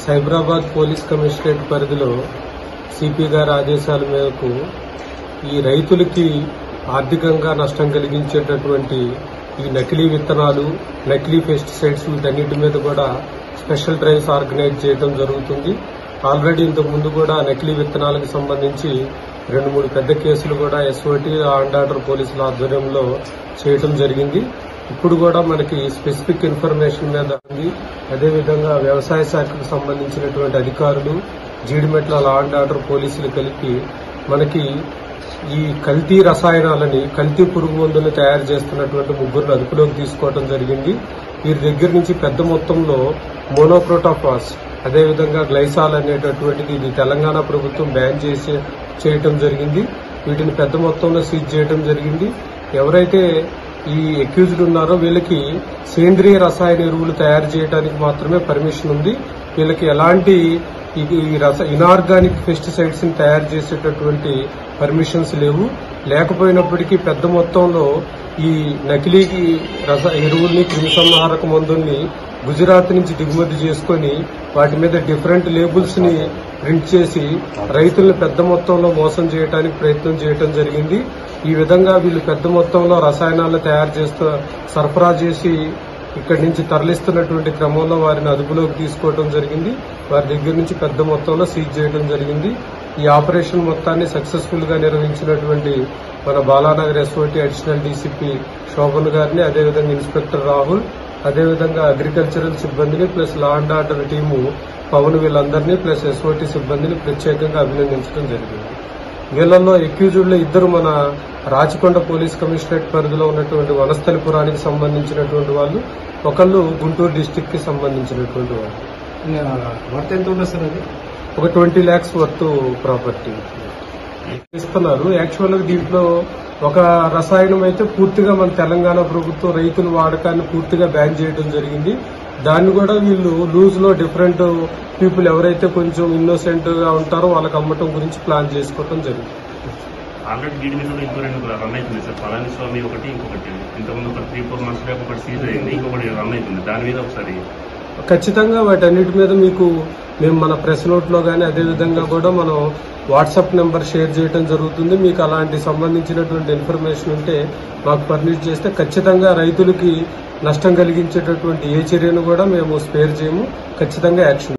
Cyberabad police commissionerate పరిధిలో CP గారి ఆదేశాల మేరకు ఈ రైతులకి ఆర్థికంగా నష్టం కలిగించేటటువంటి ఈ నకిలీ విత్తనాలు నకిలీ పెస్టిసైడ్స్ వీటన్నిటి మీద కూడా స్పెషల్ డ్రైవ్స్ ఆర్గనైజ్ చేయడం జరుగుతుంది ఆల్రెడీ ఇంతకు ముందు కూడా నకిలీ విత్తనాలకు సంబంధించి రెండు మూడు పెద్ద కేసులు కూడా ఎస్ఓటి అండ్ ఆర్డర్ పోలీసుల ఆధ్వర్యంలో చేయడం జరిగింది ఇప్పుడు కూడా మనకి స్పెసిఫిక్ ఇన్ఫర్మేషన్ మీద ఉంది అదేవిధంగా వ్యవసాయ శాఖకు సంబంధించినటువంటి అధికారులు జీడిమెట్ల లా అండ్ ఆర్డర్ పోలీసులు కలిపి మనకి ఈ కల్తీ రసాయనాలని కల్తీ పురుగు మందులను తయారు చేస్తున్నటువంటి ముగ్గురు అదుపులోకి తీసుకోవడం జరిగింది వీరి దగ్గర నుంచి పెద్ద మొత్తంలో మోనోక్రోటాఫాస్ అదేవిధంగా గ్లైసాల్ అనేటటువంటిది ఇది తెలంగాణ ప్రభుత్వం బ్యాన్ చేసి చేయటం జరిగింది వీటిని పెద్ద మొత్తంలో సీజ్ చేయడం జరిగింది ఎవరైతే ఈ అక్యూజ్డ్ ఉన్నారో వీళ్ళకి సేంద్రియ రసాయన ఎరువులు తయారు చేయడానికి మాత్రమే పర్మిషన్ ఉంది వీళ్ళకి ఎలాంటి ఇది ఈ రస ఇనార్గానిక్ పెస్టిసైడ్స్ ని తయారు చేసేటటువంటి పర్మిషన్స్ లేవు లేకపోయినప్పటికీ పెద్ద మొత్తంలో ఈ నకిలీ రస ఎరువుల్ని క్రిమిసంహారక మందుల్ని గుజరాత్ నుంచి దిగుమతి చేసుకొని వాటి మీద డిఫరెంట్ లేబుల్స్ ని ప్రింట్ చేసి రైతుల్ని పెద్ద మొత్తంలో మోసం చేయడానికి ప్రయత్నం చేయడం జరిగింది ఈ విధంగా వీళ్ళు పెద్ద మొత్తంలో రసాయనాలను తయారు చేస్తూ సరఫరా చేసి ఇక్కడి నుంచి తరలిస్తున్నటువంటి క్రమంలో వారిని అదుపులోకి తీసుకోవడం జరిగింది వారి దగ్గర నుంచి పెద్ద మొత్తంలో సీజ్ చేయడం జరిగింది ఈ ఆపరేషన్ మొత్తాన్ని సక్సెస్ఫుల్ గా నిర్వహించినటువంటి మన Balanagar SOT additional DCP Shobhan గారిని అదేవిధంగా ఇన్స్పెక్టర్ రాహుల్ అదేవిధంగా అగ్రికల్చరల్ సిబ్బందిని plus law and order team Pavan వీళ్ళందరినీ ప్లస్ ఎస్ఓటి సిబ్బందిని ప్రత్యేకంగా అభినందించడం జరిగింది వీళ్లలో ఎక్యూజ్డ్లో ఇద్దరు మన రాచకొండ పోలీస్ కమిషనరేట్ పరిధిలో ఉన్నటువంటి వనస్థలిపురానికి సంబంధించినటువంటి వాళ్ళు ఒకళ్ళు గుంటూరు డిస్టిక్ కి సంబంధించినటువంటి వాళ్ళు వర్త్ ఎంత ఉంటుంది సార్ అది ఒక ట్వంటీ ల్యాక్స్ వర్త్ ప్రాపర్టీ ఇస్తున్నారు యాక్చువల్ గా దీంట్లో ఒక రసాయనం అయితే పూర్తిగా మన తెలంగాణ ప్రభుత్వం రైతుల వాడకాన్ని పూర్తిగా బ్యాన్ చేయడం జరిగింది దాన్ని కూడా వీళ్ళు లూజ్ లో డిఫరెంట్ పీపుల్ ఎవరైతే కొంచెం ఇన్నోసెంట్ గా ఉంటారో వాళ్ళకి అమ్మటం గురించి ప్లాన్ చేసుకోవడం జరిగింది ఆల్రెడీ దీని మీద ఇంకో రెండు రన్ అవుతుంది సార్ పళనిస్వామి ఒకటి ఇంకొకటి ఇంతకుముందు ఒక త్రీ ఫోర్ మంత్స్ బ్యాక్ ఒకటి సీజ్ అయింది ఇంకొకటి రన్ అవుతుంది దాని మీద ఒకసారి ఖచ్చితంగా వాటన్నిటి మీద మీకు మేము మన ప్రెస్ నోట్ లో కానీ అదేవిధంగా కూడా మనం వాట్సాప్ నెంబర్ షేర్ చేయడం జరుగుతుంది మీకు అలాంటి సంబంధించినటువంటి ఇన్ఫర్మేషన్ ఉంటే మాకు ఫర్నిష్ చేస్తే ఖచ్చితంగా రైతులకి నష్టం కలిగించేటటువంటి ఏ చర్యను కూడా మేము స్పేర్ చేయము ఖచ్చితంగా యాక్షన్